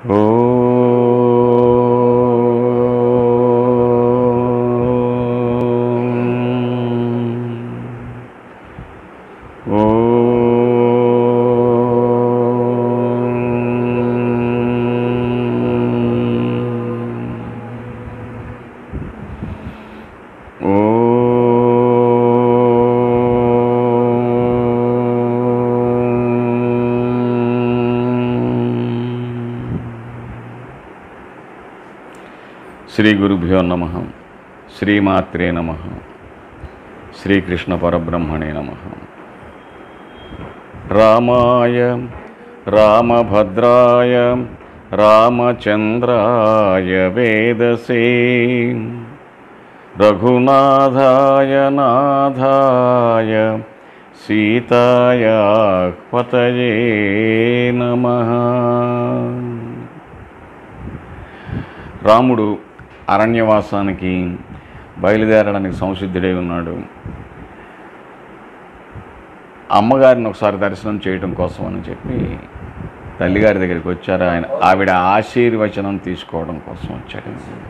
శ్రీ గురుభ్యో నమ శ్రీమాత్రే నమ శ్రీకృష్ణ పరబ్రహ్మణే నమ రామాయ రామభద్రాయ రామచంద్రాయ వేదసే రఘునాథాయ నాథాయ సీతాయ పతయే నమః రాముడు అరణ్యవాసానికి బయలుదేరడానికి సంసిద్ధుడై ఉన్నాడు అమ్మగారిని ఒకసారి దర్శనం చేయడం కోసం అని చెప్పి తల్లిగారి దగ్గరికి వచ్చారు ఆయన ఆవిడ ఆశీర్వచనం తీసుకోవడం కోసం వచ్చాడు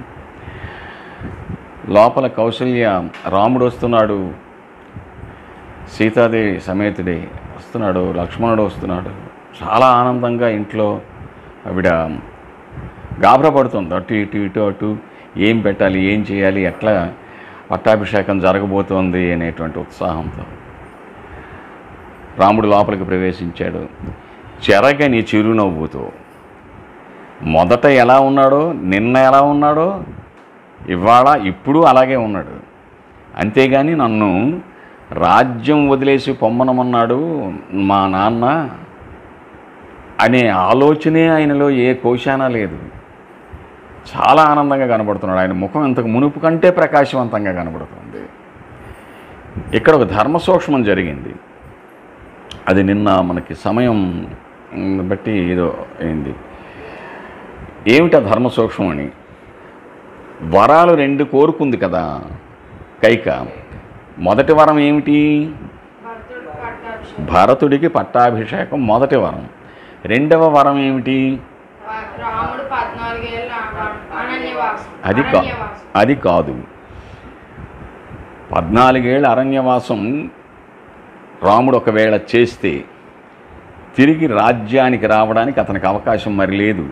లోపల కౌసల్య రాముడు వస్తున్నాడు సీతాదేవి సమేతుడే వస్తున్నాడు లక్ష్మణుడు వస్తున్నాడు చాలా ఆనందంగా ఇంట్లో ఆవిడ గాబరా పడుతుంది అటు ఇటు ఇటు అటు ఏం పెట్టాలి ఏం చేయాలి ఎట్లా పట్టాభిషేకం జరగబోతోంది అనేటువంటి ఉత్సాహంతో రాముడు లోపలికి ప్రవేశించాడు చెరగని చిరునవ్వుతో మొదట ఎలా ఉన్నాడో నిన్న ఎలా ఉన్నాడో ఇవాళ ఇప్పుడు అలాగే ఉన్నాడు అంతేగాని నన్ను రాజ్యం వదిలేసి పొమ్మనమన్నాడు మా నాన్న అనే ఆలోచనే ఆయనలో ఏ కోశాన లేదు చాలా ఆనందంగా కనబడుతున్నాడు ఆయన ముఖం ఇంతకు మునుపు కంటే ప్రకాశవంతంగా కనబడుతుంది ఇక్కడ ఒక ధర్మ సూక్ష్మం జరిగింది అది నిన్న మనకి సమయం మ్, బట్టి ఏదో అయింది ఏమిటి ఆ ధర్మ సూక్ష్మం అని వరాలు రెండు కోరుకుంది కదా కైక మొదటి వరం ఏమిటి భరతుడు పట్టాభిషేకం భరతుడికి పట్టాభిషేకం మొదటి వరం రెండవ వరం ఏమిటి రాముడు పద్నాలుగేళ్ళ అనన్యవాసం అది కా అరణ్యవాసం. అది కాదు పద్నాలుగేళ్ళ అరణ్యవాసం రాముడు ఒకవేళ చేస్తే తిరిగి రాజ్యానికి రావడానికి అతనికి అవకాశం మరి లేదు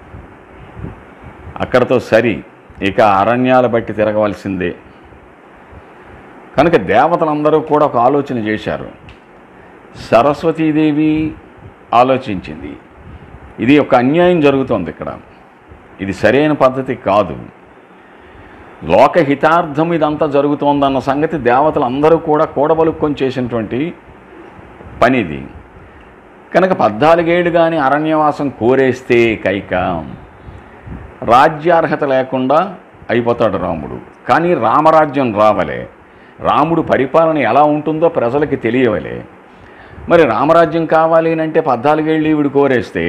అక్కడతో సరి ఇక అరణ్యాల బట్టి తిరగవలసిందే కనుక దేవతలందరూ కూడా ఒక ఆలోచన చేశారు సరస్వతీదేవి ఆలోచించింది ఇది ఒక అన్యాయం జరుగుతోంది ఇక్కడ ఇది సరైన పద్ధతి కాదు లోకహితార్థం ఇదంతా జరుగుతోందన్న సంగతి దేవతలు అందరూ కూడా కూడబలుక్కొని చేసినటువంటి పని ఇది కనుక పద్నాలుగేళ్ళు కానీ అరణ్యవాసం కోరేస్తే కైక రాజ్యార్హత లేకుండా అయిపోతాడు రాముడు కానీ రామరాజ్యం రావలే రాముడు పరిపాలన ఎలా ఉంటుందో ప్రజలకి తెలియవలే మరి రామరాజ్యం కావాలి అని అంటే పద్నాలుగేళ్ళు ఈవిడు కోరేస్తే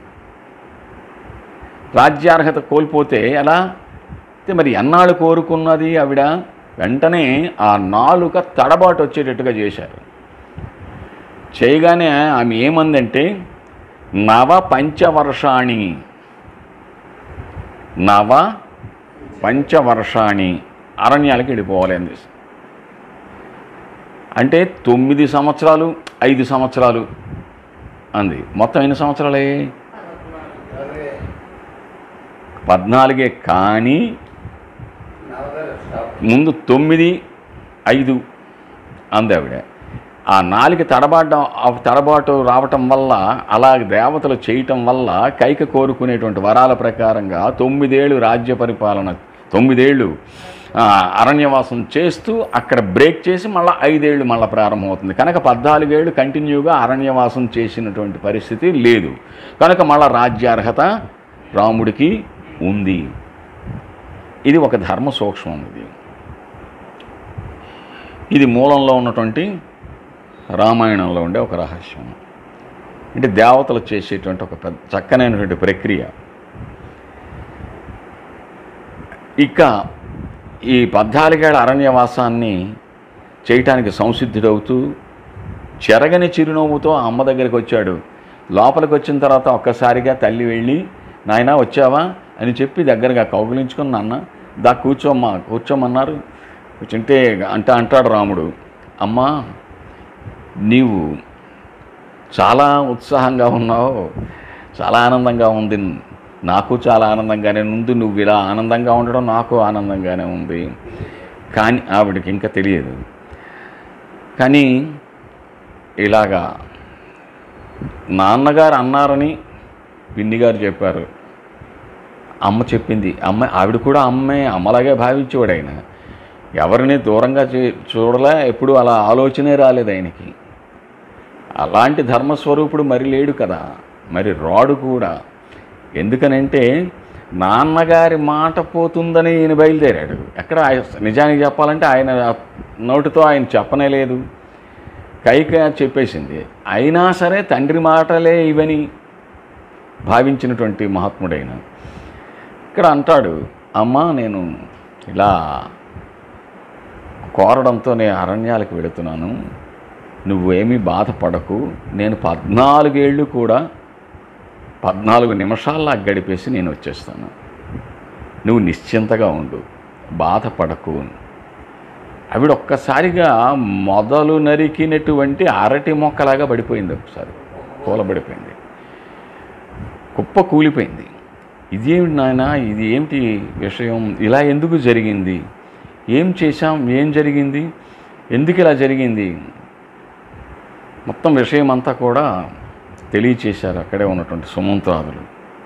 రాజ్యార్హత కోల్పోతే ఎలా అయితే మరి ఎన్నాళ్ళు కోరుకున్నది ఆవిడ వెంటనే ఆ నాలుక తడబాటు వచ్చేటట్టుగా చేశారు చేయగానే ఆమె ఏమందంటే నవ పంచవర్షాణి నవ పంచవర్షాణి అరణ్యాలకు వెళ్ళిపోవాలి అంది అంటే తొమ్మిది సంవత్సరాలు ఐదు సంవత్సరాలు అంది మొత్తం ఎన్ని సంవత్సరాలే పద్నాలుగే కానీ ముందు తొమ్మిది ఐదు అంది ఆవిడ ఆ నాలుగు తడబాటం ఆ తడబాటు రావటం వల్ల అలా దేవతలు చేయటం వల్ల కైక కోరుకునేటువంటి వరాల ప్రకారంగా తొమ్మిదేళ్ళు రాజ్య పరిపాలన తొమ్మిదేళ్ళు ఆ, అరణ్యవాసం చేస్తూ అక్కడ బ్రేక్ చేసి మళ్ళీ ఐదేళ్ళు మళ్ళీ ప్రారంభమవుతుంది కనుక పద్నాలుగేళ్ళు కంటిన్యూగా అరణ్యవాసం చేసినటువంటి పరిస్థితి లేదు కనుక మళ్ళీ రాజ్యార్హత రాముడికి ఉంది ఇది ఒక ధర్మ సూక్ష్మం ఇది ఇది మూలంలో ఉన్నటువంటి రామాయణంలో ఉండే ఒక రహస్యం అంటే దేవతలు చేసేటువంటి ఒక పెద్ద చక్కనైనటువంటి ప్రక్రియ ఇక ఈ పద్నాలుగేళ్ల అరణ్యవాసాన్ని చేయటానికి సంసిద్ధుడవుతూ చెరగని చిరునవ్వుతో ఆ అమ్మ దగ్గరికి వచ్చాడు లోపలికి వచ్చిన తర్వాత ఒక్కసారిగా తల్లి వెళ్ళి నాయనా వచ్చావా అని చెప్పి దగ్గరగా కౌగులించుకుని నాన్న దా కూర్చోమ్మా కూర్చోమన్నారు కూర్చుంటే అంట అంటాడు రాముడు అమ్మా నీవు చాలా ఉత్సాహంగా ఉన్నావు చాలా ఆనందంగా ఉంది నాకు చాలా ఆనందంగానే ఉంది నువ్వు ఇలా ఆనందంగా ఉండడం నాకు ఆనందంగానే ఉంది కానీ ఆవిడకి ఇంకా తెలియదు కానీ ఇలాగా నాన్నగారు అన్నారని పిన్ని గారు చెప్పారు అమ్మ చెప్పింది అమ్మ ఆవిడ కూడా అమ్మే అమ్మలాగే భావించేవాడు ఆయన ఎవరిని దూరంగా చే చూడలే ఎప్పుడు అలా ఆలోచనే రాలేదు ఆయనకి అలాంటి ధర్మస్వరూపుడు మరి లేడు కదా మరి రాడు కూడా ఎందుకనంటే నాన్నగారి మాట పోతుందని ఈయన బయలుదేరాడు ఎక్కడ ఆయ- నిజానికి చెప్పాలంటే ఆయన నోటితో ఆయన చెప్పనే లేదు కైక చెప్పేసింది అయినా సరే తండ్రి మాటలే ఇవని భావించినటువంటి మహాత్ముడైన ఇక్కడ అంటాడు అమ్మా నేను ఇలా కోరడంతో నేను అరణ్యాలకు వెళుతున్నాను నువ్వేమీ బాధపడకు నేను పద్నాలుగేళ్ళు కూడా పద్నాలుగు నిమిషాల్లో గడిపేసి నేను వచ్చేస్తాను నువ్వు నిశ్చింతగా ఉండు బాధపడకు ఆవిడ ఒక్కసారిగా మొదలు నరికినటువంటి అరటి మొక్కలాగా పడిపోయింది ఒకసారి కూలబడిపోయింది కుప్ప కూలిపోయింది ఇదేమిటి నాయన ఇది ఏమిటి విషయం ఇలా ఎందుకు జరిగింది ఏం చేశాం ఏం జరిగింది ఎందుకు ఇలా జరిగింది మొత్తం విషయం అంతా కూడా తెలియచేశారు అక్కడే ఉన్నటువంటి సుమంత్రాదులు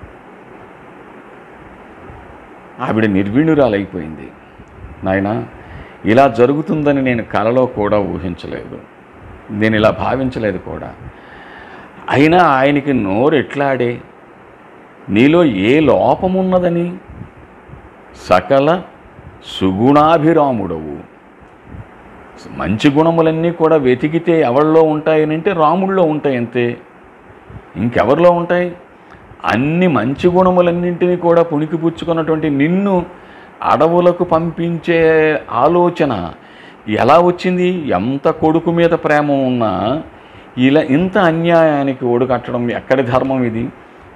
ఆవిడ నిర్వీణురాలైపోయింది నాయన ఇలా జరుగుతుందని నేను కలలో కూడా ఊహించలేదు నేను ఇలా భావించలేదు కూడా అయినా ఆయనకి నోరు ఎట్లాడే నీలో ఏ లోపమున్నదని సకల సుగుణాభిరాముడవు మంచి గుణములన్నీ కూడా వెతికితే ఎవరిలో ఉంటాయనంటే రాముడిలో ఉంటాయి అంతే ఇంకెవరిలో ఉంటాయి అన్ని మంచి గుణములన్నింటినీ కూడా పుణికిపుచ్చుకున్నటువంటి నిన్ను అడవులకు పంపించే ఆలోచన ఎలా వచ్చింది ఎంత కొడుకు మీద ప్రేమ ఉన్నా ఇలా ఇంత అన్యాయానికి ఒడుకట్టడం ఎక్కడి ధర్మం ఇది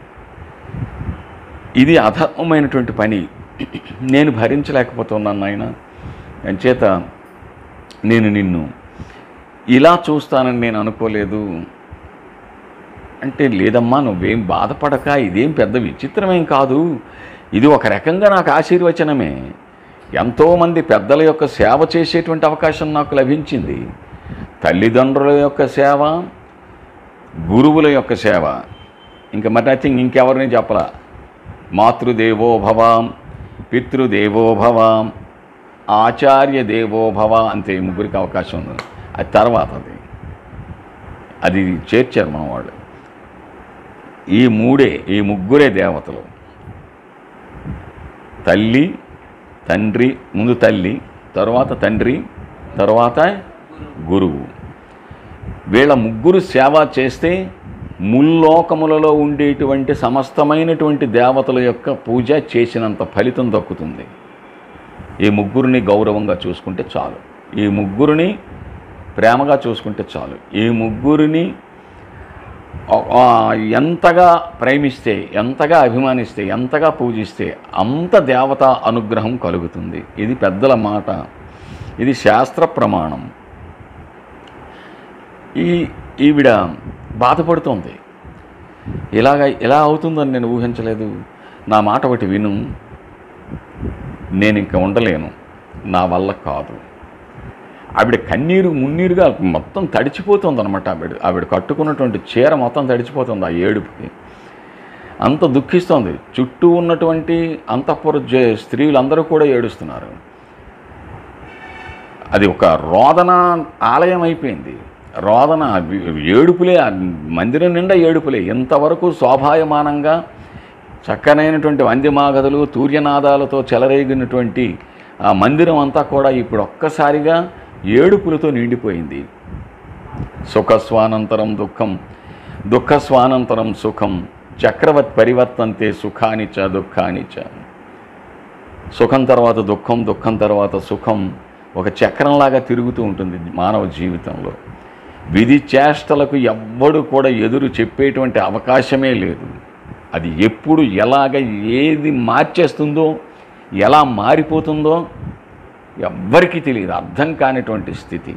ఇది అధర్మమైనటువంటి పని నేను భరించలేకపోతున్నాను నాయన అంచేత నేను నిన్ను ఇలా చూస్తానని నేను అనుకోలేదు అంటే లేదమ్మా నువ్వేం బాధపడక ఇదేం పెద్ద విచిత్రమేం కాదు ఇది ఒక రకంగా నాకు ఆశీర్వచనమే ఎంతోమంది పెద్దల యొక్క సేవ చేసేటువంటి అవకాశం నాకు లభించింది తల్లిదండ్రుల యొక్క సేవ గురువుల యొక్క సేవ ఇంకా మరి నథింగ్ ఇంకెవరిని చెప్పలా మాతృదేవో భవ పితృదేవో భవ ఆచార్య దేవో భవ అంతే ఈ ముగ్గురికి అవకాశం ఉంది అది తర్వాత అది అది చేర్చారు మన వాళ్ళు ఈ మూడే ఈ ముగ్గురే దేవతలు తల్లి తండ్రి ముందు తల్లి తర్వాత తండ్రి తర్వాత గురువు వీళ్ళ ముగ్గురు సేవ చేస్తే ముల్లోకములలో ఉండేటువంటి సమస్తమైనటువంటి దేవతల యొక్క పూజ చేసినంత ఫలితం దక్కుతుంది ఈ ముగ్గురిని గౌరవంగా చూసుకుంటే చాలు ఈ ముగ్గురిని ప్రేమగా చూసుకుంటే చాలు ఈ ముగ్గురిని ఆ- ఆ ఎంతగా ప్రేమిస్తే ఎంతగా అభిమానిస్తే ఎంతగా పూజిస్తే అంత దేవత అనుగ్రహం కలుగుతుంది ఇది పెద్దల మాట ఇది శాస్త్ర ప్రమాణం ఈ ఈవిడ బాధపడుతోంది ఇలాగ ఎలా అవుతుందని నేను ఊహించలేదు నా మాట ఒకటి విను నేను ఇంకా ఉండలేను నా వల్ల కాదు ఆవిడ కన్నీరు మున్నీరుగా మొత్తం తడిచిపోతుంది అనమాట ఆవిడ ఆవిడ కట్టుకున్నటువంటి చీర మొత్తం తడిచిపోతుంది ఆ ఏడుపుకి అంత దుఃఖిస్తోంది చుట్టూ ఉన్నటువంటి అంతఃపుర జ- స్త్రీలందరూ కూడా ఏడుస్తున్నారు అది ఒక రోదన ఆలయం అయిపోయింది రోదన వి- ఏడుపులే ఆ మందిరం నిండా ఏడుపులే ఇంతవరకు శోభాయమానంగా చక్కనైనటువంటి వంద్యమాగదులు తూర్యనాదాలతో చెలరేగినటువంటి ఆ మందిరం అంతా కూడా ఇప్పుడు ఒక్కసారిగా ఏడుపులతో నిండిపోయింది సుఖస్వానంతరం దుఃఖం దుఃఖస్వానంతరం సుఖం చక్రవత్ పరివర్తంతే సుఖాని చ దుఃఖాని చ సుఖం తర్వాత దుఃఖం దుఃఖం తర్వాత సుఖం ఒక చక్రంలాగా తిరుగుతూ ఉంటుంది మానవ జీవితంలో విధి చేష్టలకు ఎవ్వడు కూడా ఎదురు చెప్పేటువంటి అవకాశమే లేదు అది ఎప్పుడు ఎలాగ ఏది మార్చేస్తుందో ఎలా మారిపోతుందో ఎవ్వరికీ తెలియదు అర్థం కానిటువంటి స్థితి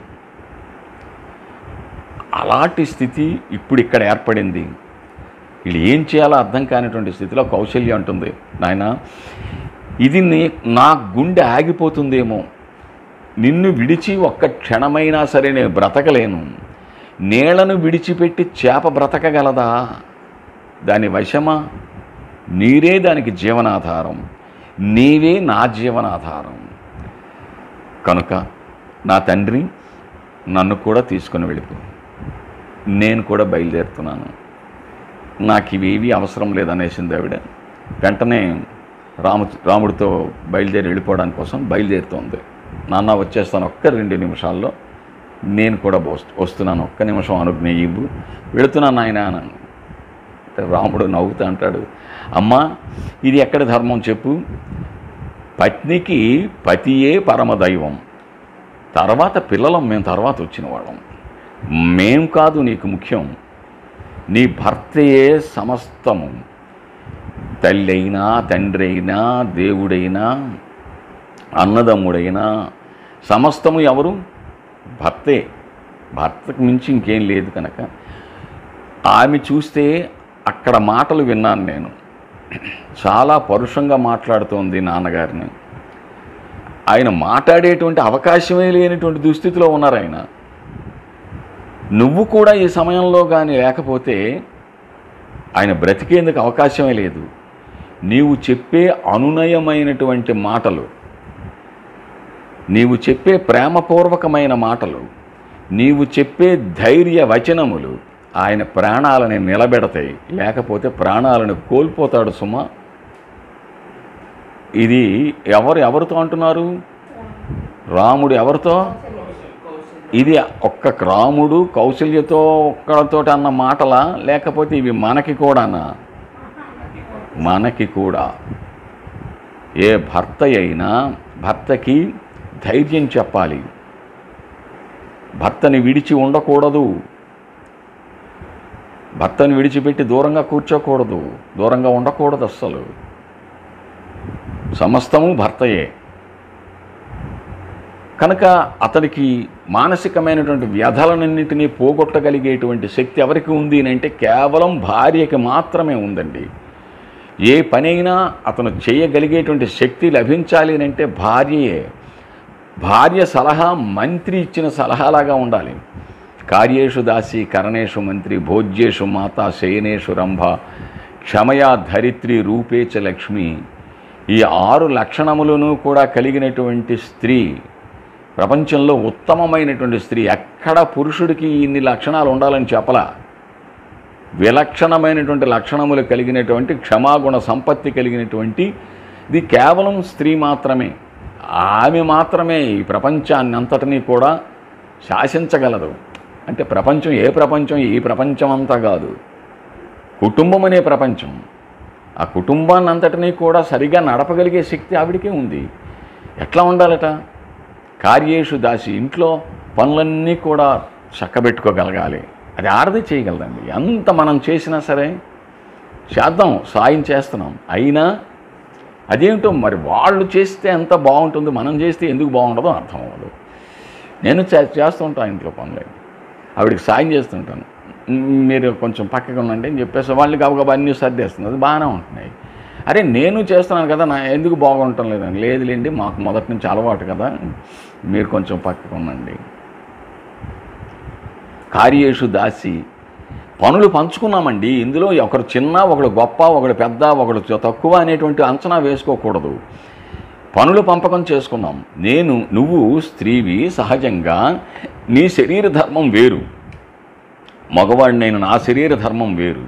అలాంటి స్థితి ఇప్పుడు ఇక్కడ ఏర్పడింది వీళ్ళు ఏం చేయాలో అర్థం కానిటువంటి స్థితిలో కౌశల్యం అంటుంది నాయన ఇది నీ నా గుండె ఆగిపోతుందేమో నిన్ను విడిచి ఒక్క క్షణమైనా సరే నేను బ్రతకలేను నీళ్లను విడిచిపెట్టి చేప బ్రతకగలదా దాని వశమా నీరే దానికి జీవనాధారం నీవే నా జీవనాధారం కనుక నా తండ్రి నన్ను కూడా తీసుకుని వెళ్ళిపో నేను కూడా బయలుదేరుతున్నాను నాకు ఇవేవి అవసరం లేదనేసింది ఆవిడ వెంటనే రాము రాముడితో బయలుదేరి వెళ్ళిపోవడానికి కోసం బయలుదేరుతోంది నాన్న వచ్చేస్తాను ఒక్క రెండు నిమిషాల్లో నేను కూడా వస్తు- వస్తున్నాను ఒక్క నిమిషం అనుజ్ఞ ఇవ్వు వెళుతున్నాను ఆయన అన్నాను అంటే రాముడు నవ్వుతూ అంటాడు అమ్మా ఇది ఎక్కడ ధర్మం చెప్పు పత్నికి పతియే పరమదైవం తర్వాత పిల్లలం మేము తర్వాత వచ్చిన వాళ్ళం మేం కాదు నీకు ముఖ్యం నీ భర్తయే సమస్తము తల్లి అయినా తండ్రి అయినా దేవుడైనా అన్నదమ్ముడైనా సమస్తము ఎవరు భర్తే భర్తకు మించి ఇంకేం లేదు కనుక ఆమె చూస్తే అక్కడ మాటలు విన్నాను నేను చాలా పరుషంగా మాట్లాడుతోంది నాన్నగారిని ఆయన మాట్లాడేటువంటి అవకాశమే లేనటువంటి దుస్థితిలో ఉన్నారు ఆయన నువ్వు కూడా ఈ సమయంలో కానీ లేకపోతే ఆయన బ్రతికేందుకు అవకాశమే లేదు నీవు చెప్పే అనునయమైనటువంటి మాటలు నీవు చెప్పే ప్రేమపూర్వకమైన మాటలు నీవు చెప్పే ధైర్య వచనములు ఆయన ప్రాణాలని నిలబెడతాయి లేకపోతే ప్రాణాలను కోల్పోతాడు సుమా ఇది ఎవరు ఎవరితో అంటున్నారు రాముడు ఎవరితో ఇది ఒక్క రాముడు కౌశల్యతో ఒక్కడితో అన్న మాటలా లేకపోతే ఇవి మనకి కూడానా మనకి కూడా ఏ భర్త అయినా భర్తకి ధైర్యం చెప్పాలి భర్తని విడిచి ఉండకూడదు భర్తని విడిచిపెట్టి దూరంగా కూర్చోకూడదు దూరంగా ఉండకూడదు అస్సలు సమస్తము భర్తయే కనుక అతనికి మానసికమైనటువంటి వ్యధలన్నింటినీ పోగొట్టగలిగేటువంటి శక్తి ఎవరికి ఉంది అని అంటే కేవలం భార్యకి మాత్రమే ఉందండి ఏ పనైనా అతను చేయగలిగేటువంటి శక్తి లభించాలి అని అంటే భార్యయే భార్య సలహా మంత్రి ఇచ్చిన సలహాలాగా ఉండాలి కార్యేషు దాసి కరణేషు మంత్రి భోజ్యేషు మాత శయనేషు రంభ క్షమయా ధరిత్రి రూపేచ లక్ష్మి ఈ ఆరు లక్షణములను కూడా కలిగినటువంటి స్త్రీ ప్రపంచంలో ఉత్తమమైనటువంటి స్త్రీ ఎక్కడ పురుషుడికి ఇన్ని లక్షణాలు ఉండాలని చెప్పలా విలక్షణమైనటువంటి లక్షణములు కలిగినటువంటి క్షమాగుణ సంపత్తి కలిగినటువంటి ఇది కేవలం స్త్రీ మాత్రమే ఆమె మాత్రమే ఈ ప్రపంచాన్ని అంతటినీ కూడా శాసించగలదు అంటే ప్రపంచం ఏ ప్రపంచం ఈ ప్రపంచం అంతా కాదు కుటుంబం అనే ప్రపంచం ఆ కుటుంబాన్ని అంతటినీ కూడా సరిగా నడపగలిగే శక్తి ఆవిడికే ఉంది ఎట్లా ఉండాలట కార్యేషు దాసి ఇంట్లో పనులన్నీ కూడా చక్కబెట్టుకోగలగాలి అది ఆడది చేయగలదండి ఎంత మనం చేసినా సరే చేద్దాం సాయం చేస్తున్నాం అయినా అదేమిటో మరి వాళ్ళు చేస్తే ఎంత బాగుంటుందో మనం చేస్తే ఎందుకు బాగుంటుందో అర్థం అవ్వదు నేను చే చేస్తూ ఉంటాను ఇంట్లో పనులు ఆవిడకి సాయం చేస్తుంటాను "మ్, మీరు కొంచెం పక్కకు ఉండండి అని చెప్పేసి వాళ్ళు గబగబా అన్నీ సర్దేస్తుంది అది బాగానే ఉంటున్నాయి అరే నేను చేస్తున్నాను కదా నా ఎందుకు బాగుండటం లేదని లేదులేండి మాకు మొదటి నుంచి అలవాటు కదా మీరు కొంచెం పక్కకు ఉండండి కార్యేషు దాసి పనులు పంచుకున్నామండి ఇందులో ఒకడు చిన్న ఒకడు గొప్ప ఒకడు పెద్ద ఒకడు తక్కువ అనేటువంటి అంచనా వేసుకోకూడదు పనులు పంపకం చేసుకున్నాం నేను నువ్వు స్త్రీవి సహజంగా నీ శరీర ధర్మం వేరు మగవాడినైన నా శరీర ధర్మం వేరు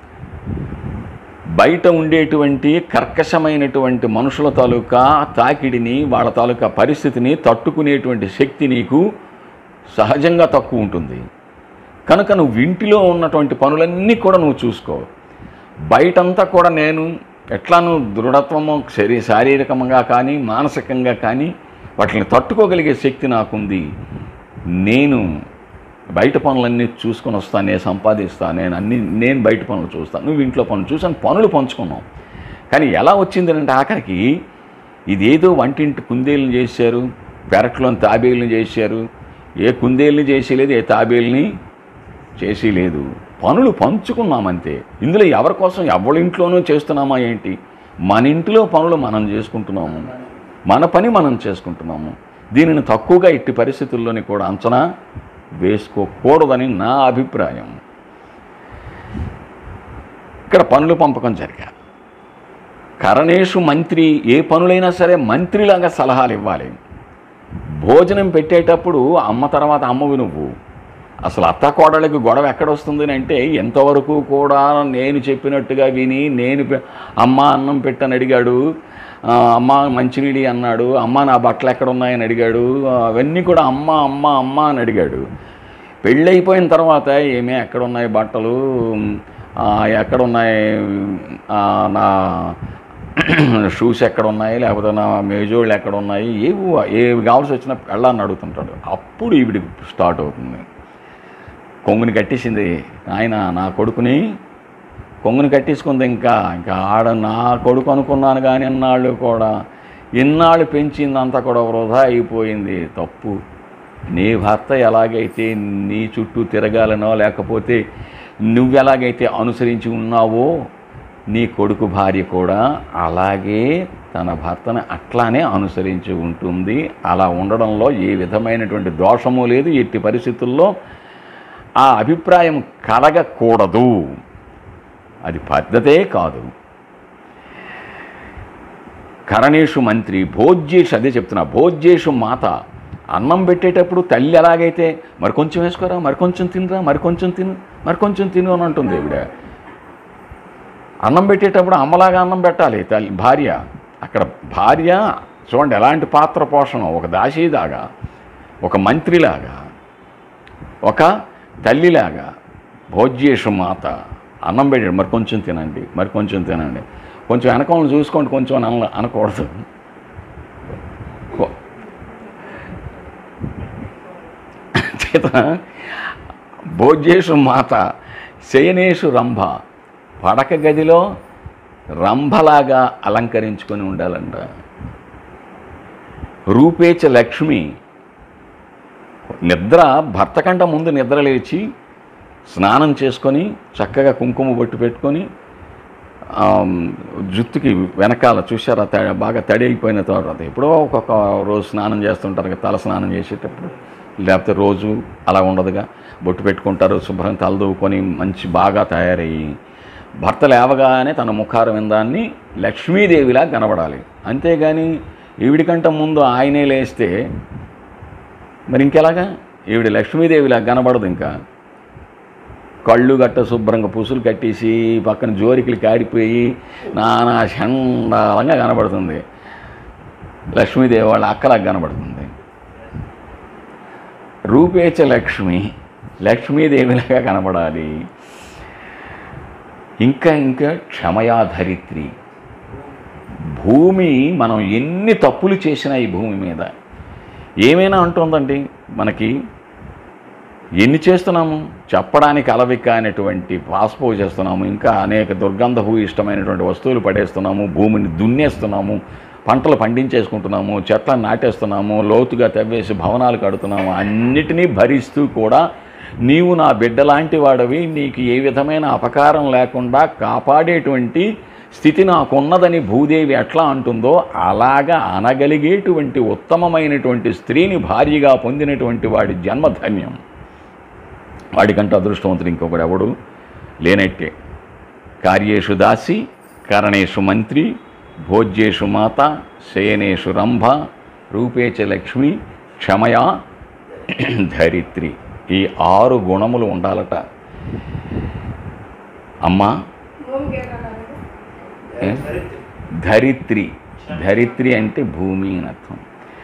బయట ఉండేటువంటి కర్కశమైనటువంటి మనుషుల తాలూకా తాకిడిని వాళ్ళ తాలూకా పరిస్థితిని తట్టుకునేటువంటి శక్తి నీకు సహజంగా తక్కువ ఉంటుంది కనుక నువ్వు ఇంటిలో ఉన్నటువంటి పనులన్నీ కూడా నువ్వు చూసుకో బయటంతా కూడా నేను ఎట్లాను దృఢత్వము శరీ శారీరకంగా కానీ మానసికంగా కానీ వాటిని తట్టుకోగలిగే శక్తి నాకుంది నేను బయట పనులన్నీ చూసుకొని వస్తాను నేను సంపాదిస్తాను నేను అన్ని నేను బయట పనులు చూస్తాను నువ్వు ఇంట్లో పనులు చూసాను పనులు పంచుకున్నాం కానీ ఎలా వచ్చింది అంటే ఆఖరికి ఇదేదో వంటింటి కుందేళ్ళని చేశారు పెరట్లోని తాబేళ్ళని చేశారు ఏ కుందేళ్ళని చేసేలేదు ఏ తాబేళ్ళని చేసి లేదు పనులు పంచుకున్నామంతే ఇందులో ఎవరి కోసం ఎవరి ఇంట్లోనూ చేస్తున్నామా ఏంటి మన ఇంటిలో పనులు మనం చేసుకుంటున్నాము మన పని మనం చేసుకుంటున్నాము దీనిని తక్కువగా ఇట్టి పరిస్థితుల్లోని కూడా అంచనా వేసుకోకూడదని నా అభిప్రాయం ఇక్కడ పనులు పంపకం జరిగా కరణేషు మంత్రి ఏ పనులైనా సరే మంత్రిలాగా సలహాలు ఇవ్వాలి భోజనం పెట్టేటప్పుడు అమ్మ తర్వాత అమ్మవి నువ్వు అసలు అత్త కోడళ్ళకి గొడవ ఎక్కడ వస్తుంది అంటే ఎంతవరకు కూడా నేను చెప్పినట్టుగా విని నేను పె- అమ్మ అన్నం పెట్టని అడిగాడు ఆ, అమ్మ మంచినీడి అన్నాడు అమ్మ నా బట్టలు ఎక్కడ ఉన్నాయని అడిగాడు అవన్నీ కూడా అమ్మ అమ్మ అమ్మ అని అడిగాడు పెళ్ళైపోయిన తర్వాత ఏమే ఎక్కడ ఉన్నాయి బట్టలు ఆ, ఎక్కడ ఉన్నాయి ఆ, నా షూస్ ఎక్కడ ఉన్నాయి లేకపోతే నా మేజోళ్ళు ఎక్కడ ఉన్నాయి ఏవి ఏవి కావాల్సి వచ్చినా పెళ్ళాన్ని అడుగుతుంటాడు అప్పుడు ఈవిడి స్టార్ట్ అవుతుంది కొంగుని కట్టేసింది ఆయన నా కొడుకుని కొంగుని కట్టేసుకుంది ఇంకా ఇంకా ఆడ నా కొడుకు అనుకున్నాను కానీ ఇన్నాళ్ళు కూడా ఇన్నాళ్ళు పెంచిందంతా కూడా వృధా అయిపోయింది తప్పు నీ భర్త ఎలాగైతే నీ చుట్టూ తిరగాలనో లేకపోతే నువ్వెలాగైతే అనుసరించి ఉన్నావో నీ కొడుకు భార్య కూడా అలాగే తన భర్తను అట్లానే అనుసరించి ఉంటుంది అలా ఉండడంలో ఏ విధమైనటువంటి దోషము లేదు ఎట్టి పరిస్థితుల్లో ఆ అభిప్రాయం కలగకూడదు అది పద్ధతే కాదు కరణేషు మంత్రి భోజ్యేషు అదే చెప్తున్నా భోజ్యేషు మాత అన్నం పెట్టేటప్పుడు తల్లి ఎలాగైతే మరి కొంచెం వేసుకోరా మరి కొంచెం తినరా మరి కొంచెం తిను మరి కొంచెం తిను అని అంటుంది ఈవిడ అన్నం పెట్టేటప్పుడు అమ్మలాగా అన్నం పెట్టాలి తల్లి భార్య అక్కడ భార్య చూడండి ఎలాంటి పాత్ర పోషణ ఒక దాసీదాగా ఒక మంత్రిలాగా ఒక తల్లిలాగా భోజ్యేషు మాత అన్నం పెట్టాడు మరి కొంచెం తినండి మరి కొంచెం తినండి కొంచెం వెనకాలను చూసుకోండి కొంచెం అని అన అనకూడదు కొ- చేత భోజ్యేషు మాత శయనేషు రంభ పడక గదిలో రంభలాగా అలంకరించుకొని ఉండాలంట రూపేచ లక్ష్మి నిద్ర భర్త కంట ముందు నిద్ర లేచి స్నానం చేసుకొని చక్కగా కుంకుమ బొట్టు పెట్టుకొని ఆమ్, జుత్తుకి వెనకాల చూసారా తడి బాగా తడి అయిపోయిన తర్వాత ఎప్పుడో ఒక్కొక్క రోజు స్నానం చేస్తుంటారు కదా తల స్నానం చేసేటప్పుడు లేకపోతే రోజు అలా ఉండదుగా బొట్టు పెట్టుకుంటారు శుభ్రం తలదూకొని మంచి బాగా తయారయ్యి భర్త లేవగానే తన ముఖార విందాన్ని లక్ష్మీదేవిలా కనబడాలి అంతేగాని ఈవిడికంట ముందు ఆయనే లేస్తే మరి ఇంకెలాగా ఈవిడ లక్ష్మీదేవిలా కనబడదు ఇంకా కళ్ళు గట్ట శుభ్రంగా పుసులు కట్టేసి పక్కన జోరికలు కారిపోయి నానా చండాలంగా కనబడుతుంది లక్ష్మీదేవి వాళ్ళ అక్కలా కనబడుతుంది రూపేచ లక్ష్మి లక్ష్మీదేవిలాగా కనబడాలి ఇంకా ఇంకా క్షమయా ధరిత్రి భూమి మనం ఎన్ని తప్పులు చేసినా ఈ భూమి మీద ఏమైనా అంటుందండి మనకి ఎన్ని చేస్తున్నాము చెప్పడానికి అలవిక అనేటువంటి పాస్పో చేస్తున్నాము ఇంకా అనేక దుర్గంధపు ఇష్టమైనటువంటి వస్తువులు పడేస్తున్నాము భూమిని దున్నేస్తున్నాము పంటలు పండించేసుకుంటున్నాము చెట్లను నాటేస్తున్నాము లోతుగా తవ్వేసి భవనాలు కడుతున్నాము అన్నిటినీ భరిస్తూ కూడా నీవు నా బిడ్డ లాంటి వాడివి నీకు ఏ విధమైన అపకారం లేకుండా కాపాడేటువంటి స్థితి నాకున్నదని భూదేవి ఎట్లా అంటుందో అలాగా అనగలిగేటువంటి ఉత్తమమైనటువంటి స్త్రీని భార్యగా పొందినటువంటి వాడి జన్మధన్యం వాడికంటే అదృష్టవంతుడు ఇంకొకడు ఎవడు లేనట్టే కార్యేషు దాసి కరణేషు మంత్రి భోజ్యేషు మాత శయనేషు రంభ రూపేచ లక్ష్మి క్షమయా ధరిత్రి ఈ ఆరు గుణములు ఉండాలట అమ్మా భూమికి ఏమన్నారు ఏ? ధరిత్రి ధరిత్రి అంటే భూమి అని అర్థం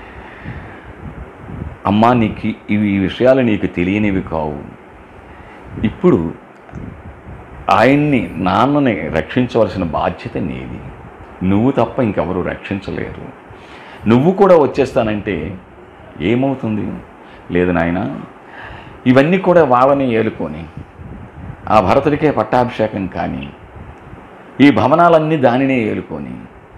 అమ్మా నీకు ఇవి ఈ విషయాలు నీకు తెలియనివి కావు ఇప్పుడు ఆయన్ని నాన్నని రక్షించవలసిన బాధ్యత నీది నువ్వు తప్ప ఇంకెవరు రక్షించలేరు నువ్వు కూడా వచ్చేస్తానంటే ఏమవుతుంది లేదు నాయన ఇవన్నీ కూడా వాళ్ళని ఏలుకొని ఆ భరతుడికే పట్టాభిషేకం కానీ ఈ భవనాలన్నీ దానినే ఏలుకొని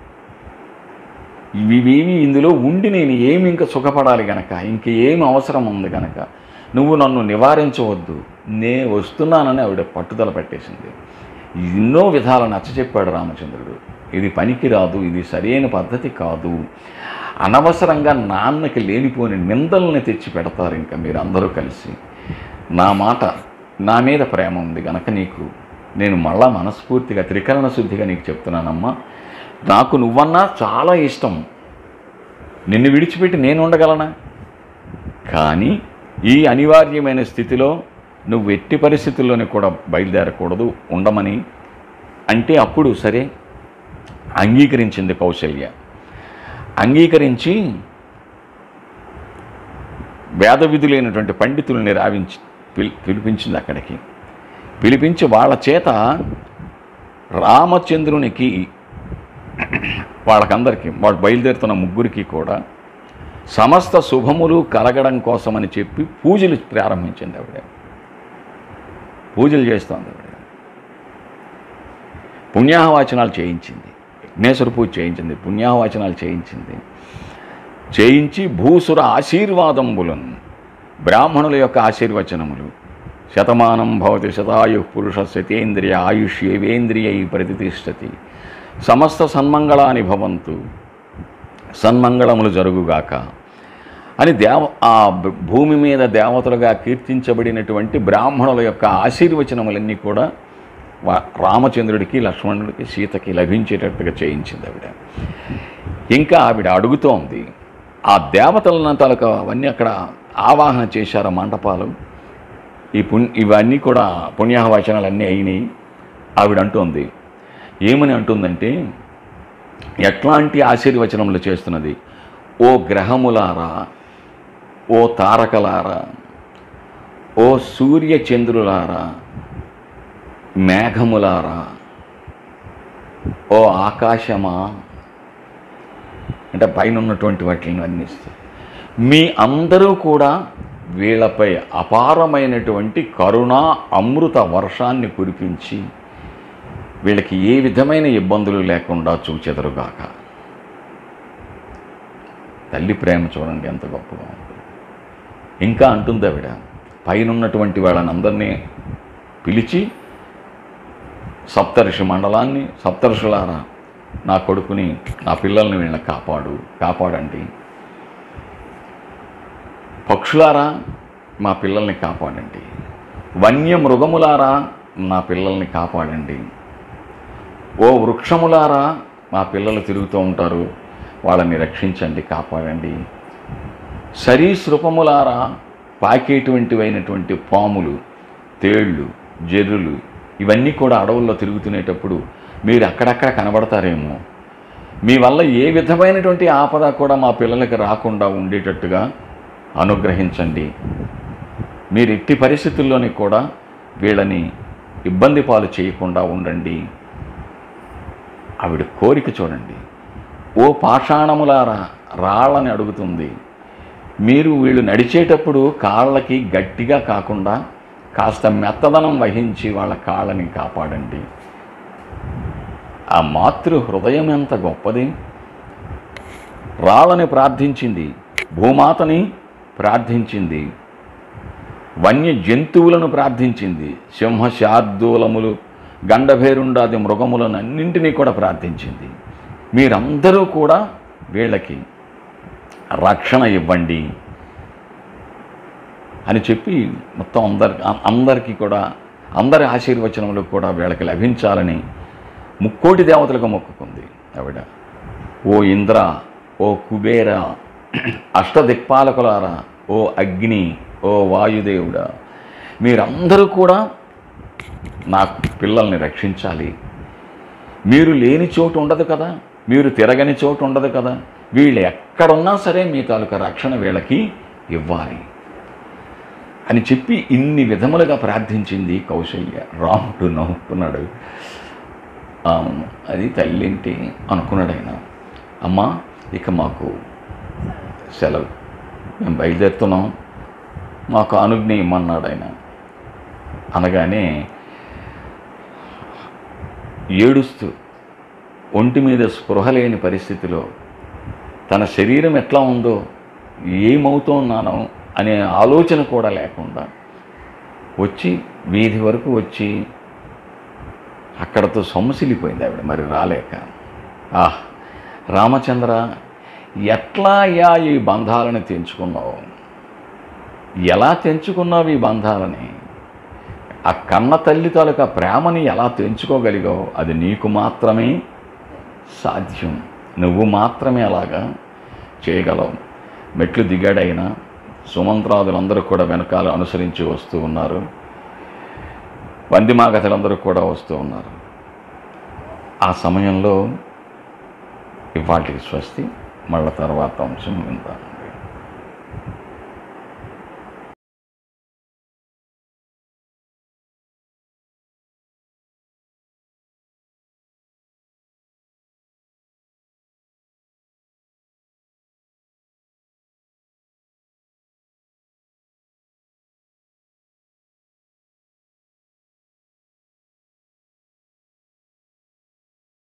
ఇవేమి ఇందులో ఉండి నేను ఏమి ఇంకా సుఖపడాలి గనక ఇంక ఏమి అవసరం ఉంది గనక నువ్వు నన్ను నివారించవద్దు నే వస్తున్నానని ఆవిడ పట్టుదల పెట్టేసింది ఎన్నో విధాలు నచ్చచెప్పాడు రామచంద్రుడు ఇది పనికి రాదు ఇది సరైన పద్ధతి కాదు అనవసరంగా నాన్నకి లేనిపోని నిందల్ని తెచ్చి పెడతారు ఇంకా మీరు అందరూ కలిసి నా మాట నా మీద ప్రేమ ఉంది గనక నీకు నేను మళ్ళా మనస్ఫూర్తిగా త్రికరణ శుద్ధిగా నీకు చెప్తున్నానమ్మా నాకు నువ్వన్నా చాలా ఇష్టం నిన్ను విడిచిపెట్టి నేను ఉండగలనా కానీ ఈ అనివార్యమైన స్థితిలో నువ్వు ఎట్టి పరిస్థితుల్లోనే కూడా బయలుదేరకూడదు ఉండమని అంటే అప్పుడు సరే అంగీకరించింది కౌశల్య అంగీకరించి వేద విధులైనటువంటి పండితుల్ని రావించి పిలి పిలిపించింది అక్కడికి పిలిపించి వాళ్ళ చేత రామచంద్రునికి వాళ్ళకందరికీ వాళ్ళు బయలుదేరుతున్న ముగ్గురికి కూడా సమస్త శుభములు కలగడం కోసమని చెప్పి పూజలు ప్రారంభించింది ఆవిడ పూజలు చేస్తోంది ఆవిడ పుణ్యాహవాచనాలు చేయించింది విఘ్నేశ్వర పూజ చేయించింది పుణ్యాహవాచనాలు చేయించింది చేయించి భూసుర ఆశీర్వాదంబులను బ్రాహ్మణుల యొక్క ఆశీర్వచనములు శతమానం భవతి శతాయు పురుష శతేంద్రియ ఆయుష్ ఏవేంద్రియై ప్రతిష్టతి సమస్త సన్మంగళాని భవంతు సన్మంగళములు జరుగుగాక అని దేవ ఆ భ- భూమి మీద దేవతలుగా కీర్తించబడినటువంటి బ్రాహ్మణుల యొక్క ఆశీర్వచనములన్నీ కూడా వా- రామచంద్రుడికి లక్ష్మణుడికి సీతకి లభించేటట్టుగా చేయించింది ఆవిడ ఇంకా ఆవిడ అడుగుతోంది ఆ దేవతలను తాలూకా అవన్నీ అక్కడ ఆవాహన చేశారు ఆ మంటపాలు ఈ పుణ్ ఇవన్నీ కూడా పుణ్యాహవచనాలు అయినాయి ఆవిడ అంటోంది ఏమని అంటుందంటే ఎట్లాంటి ఆశీర్వచనములు చేస్తున్నది ఓ గ్రహములారా ఓ తారకలారా ఓ సూర్య చంద్రులారా మేఘములారా ఓ ఆకాశమా అంటే పైన ఉన్నటువంటి వాటిని వర్ణిస్తుంది మీ అందరూ కూడా వీళ్ళపై అపారమైనటువంటి కరుణ అమృత వర్షాన్ని కురిపించి వీళ్ళకి ఏ విధమైన ఇబ్బందులు లేకుండా చూచెదరుగాక తల్లి ప్రేమ చూడండి ఎంత గొప్పగా ఉంది ఇంకా అంటుంది ఆవిడ పైన ఉన్నటువంటి వాళ్ళని అందరినీ పిలిచి సప్తర్షి మండలాన్ని సప్తర్షులారా నా కొడుకుని నా పిల్లల్ని వీళ్ళని కాపాడు కాపాడండి పక్షులారా మా పిల్లల్ని కాపాడండి వన్య మృగములారా నా పిల్లల్ని కాపాడండి ఓ వృక్షములారా మా పిల్లలు తిరుగుతూ ఉంటారు వాళ్ళని రక్షించండి కాపాడండి సరీసృపములారా పాకేటువంటివైనటువంటి పాములు తేళ్ళు జెర్రులు ఇవన్నీ కూడా అడవుల్లో తిరుగుతునేటప్పుడు మీరు అక్కడక్కడ కనబడతారేమో మీ వల్ల ఏ విధమైనటువంటి ఆపద కూడా మా పిల్లలకి రాకుండా ఉండేటట్టుగా అనుగ్రహించండి మీరు ఎట్టి పరిస్థితుల్లోని కూడా వీళ్ళని ఇబ్బంది పాలు చేయకుండా ఉండండి ఆవిడ కోరిక చూడండి ఓ పాషాణములారా రాళ్ళని అడుగుతుంది మీరు వీళ్ళు నడిచేటప్పుడు కాళ్ళకి గట్టిగా కాకుండా కాస్త మెత్తదనం వహించి వాళ్ళ కాళ్ళని కాపాడండి ఆ మాతృ హృదయం ఎంత గొప్పది రాళ్ళని ప్రార్థించింది భూమాతని ప్రార్థించింది వన్య జంతువులను ప్రార్థించింది సింహ శార్దూలములు గండభేరుండాది మృగములను అన్నింటినీ కూడా ప్రార్థించింది మీరందరూ కూడా వీళ్ళకి రక్షణ ఇవ్వండి అని చెప్పి మొత్తం అందరి అందరికీ కూడా అందరి ఆశీర్వచనములు కూడా వీళ్ళకి లభించాలని ముక్కోటి దేవతలకు మొక్కుకుంది ఆవిడ ఓ ఇంద్ర ఓ కుబేర అష్టదిక్పాలకులారా ఓ అగ్ని ఓ వాయుదేవుడా మీరందరూ కూడా నా పిల్లల్ని రక్షించాలి మీరు లేని చోటు ఉండదు కదా మీరు తిరగని చోటు ఉండదు కదా వీళ్ళు ఎక్కడున్నా సరే మీ తాలూకా రక్షణ వీళ్ళకి ఇవ్వాలి అని చెప్పి ఇన్ని విధములుగా ప్రార్థించింది కౌశల్య రాముడు నవ్వుకున్నాడు అవును అది తల్లింటి అనుకున్నాడు ఆయన అమ్మా ఇక మాకు సెలవు మేము బయలుదేరుతున్నాం మాకు అనుజ్ఞ ఇమ్మన్నాడు ఆయన అనగానే ఏడుస్తూ ఒంటి మీద స్పృహ లేని పరిస్థితిలో తన శరీరం ఎట్లా ఉందో ఏమవుతున్నానో అనే ఆలోచన కూడా లేకుండా వచ్చి వీధి వరకు వచ్చి అక్కడతో సొమ్మసిల్లిపోయింది ఆవిడ మరి రాలేక ఆహ్ రామచంద్ర ఎట్లా యా ఈ బంధాలను తెంచుకున్నావు ఎలా తెంచుకున్నావు ఈ బంధాలని ఆ కన్న తల్లి తాలూకా ప్రేమని ఎలా తెంచుకోగలిగావు అది నీకు మాత్రమే సాధ్యం నువ్వు మాత్రమే అలాగా చేయగలవు మెట్లు దిగాడైనా సుమంత్రాదులందరూ కూడా వెనకాల అనుసరించి వస్తూ ఉన్నారు వందిమాగతులందరూ కూడా వస్తూ ఉన్నారు ఆ సమయంలో ఇవాటికి స్వస్తి మళ్ళా తర్వాత అంశం విందాం